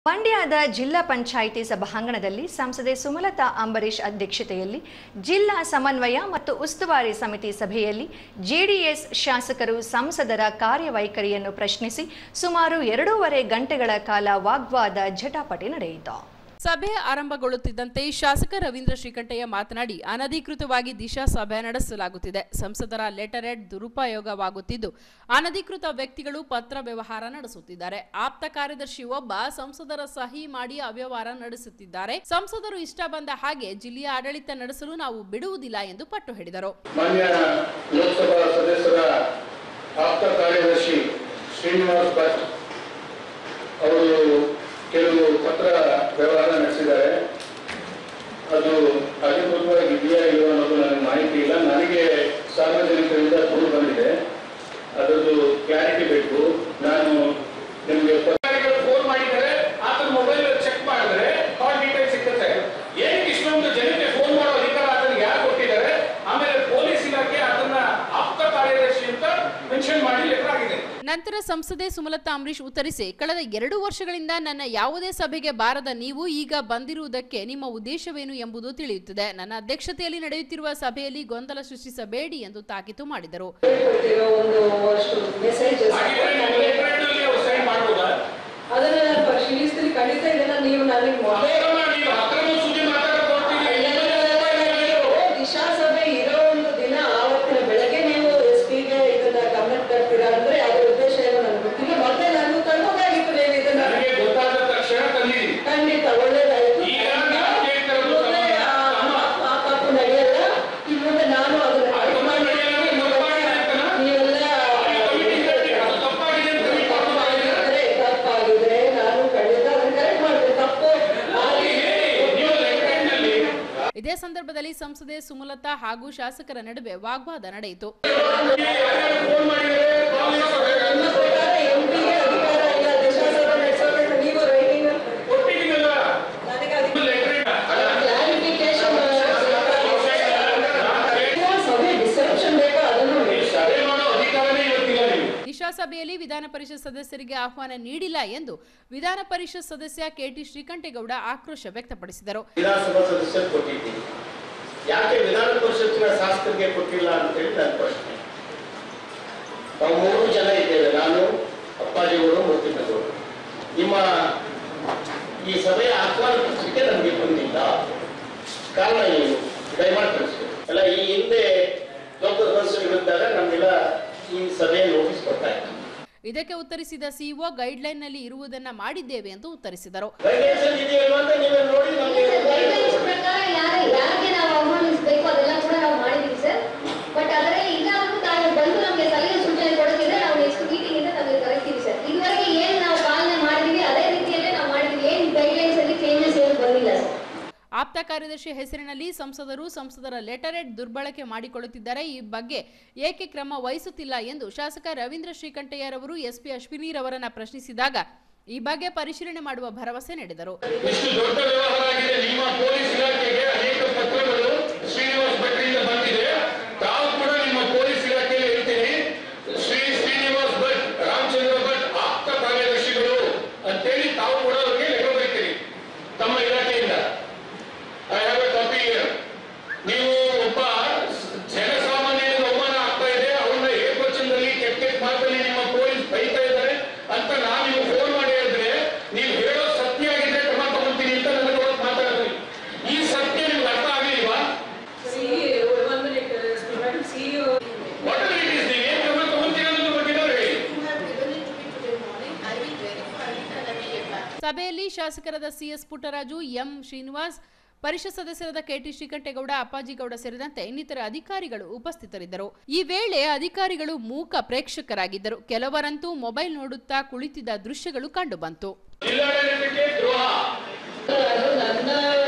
ಮಂಡ್ಯದ ಜಿಲ್ಲಾ ಪಂಚಾಯಿತಿ ಸಭಾಂಗಣದಲ್ಲಿ ಸಂಸದೆ ಸುಮಲತಾ ಅಂಬರೀಶ್ ಅಧ್ಯಕ್ಷತೆಯಲ್ಲಿ ಜಿಲ್ಲಾ ಸಮನ್ವಯ ಮತ್ತು ಉಸ್ತುವಾರಿ ಸಮಿತಿ ಸಭೆಯಲ್ಲಿ ಜೆಡಿಎಸ್ ಶಾಸಕರು ಸಂಸದರ ಕಾರ್ಯವೈಖರಿಯನ್ನು ಪ್ರಶ್ನಿಸಿ ಸುಮಾರು ಎರಡೂವರೆ ಗಂಟೆಗಳ ಕಾಲ ವಾಗ್ವಾದ ಜಟಾಪಟಿ ನಡೆಯಿತು ಸಭೆ ಆರಂಭಗೊಳ್ಳುತ್ತಿದ್ದಂತೆ ಶಾಸಕ ರವೀಂದ್ರ ಶ್ರೀಕಂಠಯ್ಯ ಮಾತನಾಡಿ ಅನಧಿಕೃತವಾಗಿ ದಿಶಾ ಸಭೆ ನಡೆಸಲಾಗುತ್ತಿದೆ ಸಂಸದರ ಲೆಟರ್ ಹೆಡ್ ದುರುಪಯೋಗವಾಗುತ್ತಿದ್ದು ಅನಧಿಕೃತ ವ್ಯಕ್ತಿಗಳು ಪತ್ರ ವ್ಯವಹಾರ ನಡೆಸುತ್ತಿದ್ದಾರೆ ಆಪ್ತ ಕಾರ್ಯದರ್ಶಿ ಒಬ್ಬ ಸಂಸದರ ಸಹಿ ಮಾಡಿ ಅವ್ಯವಹಾರ ನಡೆಸುತ್ತಿದ್ದಾರೆ ಸಂಸದರು ಇಷ್ಟ ಬಂದ ಹಾಗೆ ಜಿಲ್ಲೆಯ ಆಡಳಿತ ನಡೆಸಲು ನಾವು ಬಿಡುವುದಿಲ್ಲ ಎಂದು ಪಟ್ಟು ಹಿಡಿದರು ಮಾನ್ಯ ಲೋಕಸಭಾ ಸದಸ್ಯರ ಆಪ್ತ ಕಾರ್ಯದರ್ಶಿ ಶ್ರೀನಿವಾಸ್ ಭಟ್ ಅವರು ಕೆಲವು ಪತ್ರ ವ್ಯವಹಾರ ನಡೆಸಿದ್ದಾರೆ ಅದು ಅಧಿಕೃತವಾಗಿ ಇದೆಯಾ ಇಲ್ಲೋ ಅನ್ನೋದು ನನಗೆ ಮಾಹಿತಿ ಇಲ್ಲ ನನಗೆ ಸಾರ್ವಜನಿಕರಿಂದ ದೂರು ಬಂದಿದೆ ಅದರದ್ದು ಕ್ಲಾರಿಟಿ ಬೇಕು ನಾನು ನಿಮಗೆ ಫೋನ್ ಮಾಡಿದರೆ ಆತನ ಮೊಬೈಲ್ ಚೆಕ್ ಮಾಡಿದ್ರೆ ಕಾಲ್ ಡೀಟೇಲ್ ಸಿಗುತ್ತೆ ಏನಕ್ಕೆ ಇಷ್ಟೊಂದು ಜನಕ್ಕೆ ಫೋನ್ ಮಾಡೋ ಅಧಿಕಾರ ಅದನ್ನು ಯಾರು ಕೊಟ್ಟಿದ್ದಾರೆ ಆಮೇಲೆ ಪೊಲೀಸ್ ಇಲಾಖೆ ಅದನ್ನ ಆಪ್ತ ಕಾರ್ಯದರ್ಶಿ ಅಂತ ಮೆನ್ಷನ್ ಮಾಡಿ ಲೆಟರ್ ಆಗಿದೆ ನಂತರ ಸಂಸದೆ ಸುಮಲತಾ ಅಂಬರೀಶ್ ಉತ್ತರಿಸಿ ಕಳೆದ ಎರಡು ವರ್ಷಗಳಿಂದ ನನ್ನ ಯಾವುದೇ ಸಭೆಗೆ ಬಾರದ ನೀವು ಈಗ ಬಂದಿರುವುದಕ್ಕೆ ನಿಮ್ಮ ಉದ್ದೇಶವೇನು ಎಂಬುದು ತಿಳಿಯುತ್ತದೆ ನನ್ನ ಅಧ್ಯಕ್ಷತೆಯಲ್ಲಿ ನಡೆಯುತ್ತಿರುವ ಸಭೆಯಲ್ಲಿ ಗೊಂದಲ ಸೃಷ್ಟಿಸಬೇಡಿ ಎಂದು ತಾಕೀತು ಮಾಡಿದರು ಕೊಟ್ಟಿರೋ ಒಂದು ಅಷ್ಟು ಮೆಸೇಜಸ್ ಹಾಗಿದ್ರೆ ನೀವು ಲೆಟರ್ ಅಲ್ಲಿ ಅವ್ರು ಸೈನ್ ಮಾಡ್ಬೋದಾ ಅದನ್ನ ನಾನು ಪರಿಶೀಲಿಸ್ತೀನಿ ಖಂಡಿತ ಇದನ್ನ ನೀವು ನನಗೆ ಮೊದಲೇ ಅಕ್ರಮ ನೀವು ಅಕ್ರಮ ಸುದ್ದಿ ಮಾತಾಡಕ್ ಹೊರಟಿದ್ದೀರಿ. ದಿಶಾ ಸಭೆ ಇರೋ ಒಂದು ದಿನ ಆವತ್ತಿನ ಬೆಳಗ್ಗೆ ನೀವು ಎಸ್ ಪಿಗೆ ಇದನ್ನ ಗಮನಕ್ಕೆ ತರ್ತೀರಾ ಅಂದ್ರೆ ಅದ್ರ ಉದ್ದೇಶ ಏನು ನನಗೆ ಗೊತ್ತಿಲ್ಲ ಮೊದಲೇ ನಾನು ತರಬಹುದಾಗಿತ್ತು ನೀವು ಇದನ್ನ ನನಗೆ ಗೊತ್ತಾದ ತಕ್ಷಣ ತಂದಿದ್ದೀನಿ ಖಂಡಿತ ಒಳ್ಳೇದಾಯ್ತು ಈಗ ನಾನು ಕೇಳ್ತಿರೋದು ಮುಂದೆ ಆ- ಆ ತಪ್ಪು ನಡೆಯಲ್ಲ ಇನ್ನು ಮುಂದೆ ನಾನು ಅದನ್ನ ಅದು ತಪ್ಪು ನಡೆಯಲ್ಲ ಅಂದ್ರೆ ತಪ್ಪಾಗಿದೆ ಅಂತನಾ? ನೀವೆಲ್ಲ ಅಲ್ಲಿ committee ಕಟ್ಟಿ ಅದು ತಪ್ಪಾಗಿದೆ ಅಂತ committee ತಪ್ಪಾಗಿದೆ. ತಪ್ಪಾಗಿದ್ರೆ ತಪ್ಪಾಗಿದ್ರೆ ನಾನು ಖಂಡಿತ ಅದನ್ನ ಕರೆಕ್ಟ್ ಮಾಡ್ತೀನಿ ತಪ್ಪು ಅಲ್ಲಿ ಹೇಳಿ, ನೀವು ಲೆಟರ್ ನಲ್ಲಿ ಇದೇ ಸಂದರ್ಭದಲ್ಲಿ ಸಂಸದೆ ಸುಮಲತಾ ಹಾಗೂ ಶಾಸಕರ ನಡುವೆ ವಾಗ್ವಾದ ನಡೆಯಿತು ಫೋನ್ ಮಾಡಿದ್ರೆ ಕಾಲ್ ನನ್ನ ಪ್ರಕಾರ ಎಂಪಿಗೆ ಅಧಿಕಾರ ಇಲ್ಲ ದಿಶಾಸಭೆ ನಡೆಸೋಕೆ ನೀವು ರೈಟಿಂಗ್ ಕೊಟ್ಟಿದ್ದೀನಲ್ಲ ನನಗೆ ಅದಕ್ಕೆ ಲೆಟರ್ ಕ್ಲಾರಿಫಿಕೇಶನ್ ಸಭೆ ಡಿಸ್ಕ್ರಿಪ್ಷನ್ ಬೇಕಾ ಅದನ್ನು ಹೇಳಿ. ಸಭೆ ಮಾಡೋ ಅಧಿಕಾರನೇ ಇವತ್ತಿಲ್ಲ ನೀವು ದಿಶಾ ಸಭೆಯಲ್ಲಿ ವಿಧಾನ ಪರಿಷತ್ ಸದಸ್ಯರಿಗೆ ಆಹ್ವಾನ ನೀಡಿಲ್ಲ ಎಂದು ವಿಧಾನ ಪರಿಷತ್ ಸದಸ್ಯ ಕೆಟಿ ಶ್ರೀಕಂಠೇಗೌಡ ಆಕ್ರೋಶ ವ್ಯಕ್ತಪಡಿಸಿದರು ವಿಧಾನಸಭಾ ಸದಸ್ಯರು ಕೊಟ್ಟಿದ್ದೀವಿ ಯಾಕೆ ವಿಧಾನ ಪರಿಷತ್ತಿನ ಶಾಸಕರಿಗೆ ಕೊಟ್ಟಿಲ್ಲ ಅಂತೇಳಿ ನನ್ನ ಪ್ರಶ್ನೆ ನಾವು ಮೂರು ಜನ ಇದ್ದೇವೆ ನಾನು ಅಪ್ಪಾಜಿಗೌಡರು ಮೂರ್ತಿನಗೌಡರು ನಿಮ್ಮ ಈ ಸಭೆಯ ಆಹ್ವಾನ ಪತ್ರಿಕೆ ನಮಗೆ ಬಂದಿಲ್ಲ ಕಾರಣ ಏನು ದಯಮಾಡಿ ತಿಳಿಸಿ ಅಲ್ಲ ಈ ಹಿಂದೆ ಲೋಕ ಸದಸ್ಯರಿದ್ದಾಗ ನಮಗೆಲ್ಲ ಈ ಸಭೆಯ ನೋಟಿಸ್ ಕೊಡ್ತಾ ಇತ್ತು ಇದಕ್ಕೆ ಉತ್ತರಿಸಿದ ಸಿಇಒ ಗೈಡ್ಲೈನ್ನಲ್ಲಿ ಇರುವುದನ್ನ ಮಾಡಿದ್ದೇವೆ ಎಂದು ಉತ್ತರಿಸಿದರು ಗೈಡೆನ್ಸ್ ಇದೆಯಲ್ವಾ ಅಂತ ನೀವೇ ನೋಡಿ ನಮಗೆ ಗೈಡ್ಲೈನ್ಸ್ ಪ್ರಕಾರ ಯಾರ ಯಾರಿಗೆ ನಾವು ಆಹ್ವಾನಿಸಬೇಕು ಅದೆಲ್ಲ ಕೂಡ ನಾವು ಮಾಡಿದೀವಿ ಸರ್ ಬಟ್ ಆದರೆ ಇನ್ನಾದ್ರೂ ತಾವು ಬಂದು ನಮಗೆ ಸಲಹೆ ಸೂಚನೆ ಕೊಡೋದಿದ್ರೆ ನಾವು ನೆಕ್ಸ್ಟ್ ಮೀಟಿಂಗ್ ಇಂದ ನಮಗೆ ಕರೆಕ್ತೀವಿ ಸರ್ ಇದುವರೆಗೆ ಏನ್ ನಾವು ಪಾಲನೆ ಮಾಡಿದೀವಿ ಅದೇ ರೀತಿಯಲ್ಲೇ ನಾವು ಮಾಡಿದೀವಿ ಏನ್ ಗೈಡ್ಲೈನ್ಸ್ ಅಲ್ಲಿ ಚೇಂಜಸ್ ಏನು ಬಂದಿಲ್ಲ ಸರ್ ಆಪ್ತ ಕಾರ್ಯದರ್ಶಿ ಹೆಸರಿನಲ್ಲಿ ಸಂಸದರು ಸಂಸದರ ಲೆಟರ್ ಹೆಡ್ ದುರ್ಬಳಕೆ ಮಾಡಿಕೊಳ್ಳುತ್ತಿದ್ದಾರೆ ಈ ಬಗ್ಗೆ ಏಕೆ ಕ್ರಮ ವಹಿಸುತ್ತಿಲ್ಲ ಎಂದು ಶಾಸಕ ರವೀಂದ್ರ ಶ್ರೀಕಂಠಯ್ಯರವರು ಎಸ್ಪಿ ಅಶ್ವಿನಿರವರನ್ನ ಪ್ರಶ್ನಿಸಿದಾಗ ಈ ಬಗ್ಗೆ ಪರಿಶೀಲನೆ ಮಾಡುವ ಭರವಸೆ ನೀಡಿದರು ಇಷ್ಟು ದೊಡ್ಡ ವ್ಯವಹಾರ ಆಗಿದೆ ನಿಮ್ಮ ಪೊಲೀಸ್ ಇಲಾಖೆಗೆ ಅನೇಕ ಪತ್ರಗಳು ಶ್ರೀನಿವಾಸ್ ಭಟ್ರಿಂದ ಬಂದಿದೆ ತಾವು ಕೂಡ ನಿಮ್ಮ ಪೊಲೀಸ್ ಇಲಾಖೆಯಲ್ಲಿ ಹೇಳ್ತೀನಿ ಶ್ರೀ ಶ್ರೀನಿವಾಸ್ ಭಟ್ ರಾಮಚಂದ್ರ ಭಟ್ ಆಪ್ತ ಕಾರ್ಯದರ್ಶಿಗಳು ಅಂತೇಳಿ ತಾವು ಕೂಡ ಅವರಿಗೆ ಲೆಕ್ಕ ಬರೀತೀರಿ ತಮ್ಮ ಇಲಾಖೆಯಿಂದ ಐ ಹ್ಯಾವ್ ಎ ಕಾಪಿ ನೀವು ಒಬ್ಬ ಜನಸಾಮಾನ್ಯರಿಗೆ ಅವಮಾನ ಆಗ್ತಾ ಇದೆ ಅವ್ರನ್ನ ಏಕವಚನದಲ್ಲಿ ಕೆಟ್ಟ ಕೆಟ್ಟ ಮಾತಲ್ಲಿ ನಿಮ್ಮ ಪೊಲೀಸ್ ಬೈತಾ ಇದ್ದಾರೆ ಅಂತ ನಾನು ನಿಮ್ಗೆ ಫೋನ್ ಮಾಡಿ ಹೇಳಿದ್ರೆ ನೀವು ಹೇಳೋ ಸತ್ಯ ಆಗಿದ್ರೆ ಕ್ರಮ ತಗೊಂತೀನಿ ಅಂತ ನನಗೆ ಅವತ್ತು ಮಾತಾಡಿದ್ರಿ ಈ ಸತ್ಯ ನಿಮ್ಗೆ ಅರ್ಥ ಆಗಲಿಲ್ವಾ CEO, one minute, uh, Madam CEO. What are it is ನೀವು ಏನ್ ಕ್ರಮ ತಗೊಂತೀರ ಅನ್ನೋದ್ರ ಬಗ್ಗೆ ನಾವು ಹೇಳಿ ಸಭೆಯಲ್ಲಿ ಶಾಸಕರಾದ ಸಿಎಸ್ ಪುಟ್ಟರಾಜು ಎಂ ಶ್ರೀನಿವಾಸ್ ಪರಿಷತ್ ಸದಸ್ಯರಾದ ಕೆಟಿ ಶ್ರೀಕಂಠೇಗೌಡ ಅಪ್ಪಾಜಿಗೌಡ ಸೇರಿದಂತೆ ಇನ್ನಿತರ ಅಧಿಕಾರಿಗಳು ಉಪಸ್ಥಿತರಿದ್ದರು ಈ ವೇಳೆ ಅಧಿಕಾರಿಗಳು ಮೂಕ ಪ್ರೇಕ್ಷಕರಾಗಿದ್ದರು ಕೆಲವರಂತೂ ಮೊಬೈಲ್ ನೋಡುತ್ತಾ ಕುಳಿತಿದ್ದ ದೃಶ್ಯಗಳು ಕಂಡುಬಂತು ಜಿಲ್ಲಾಡಳಿತಕ್ಕೆ ದ್ರೋಹ ಅದು ನನ್ನ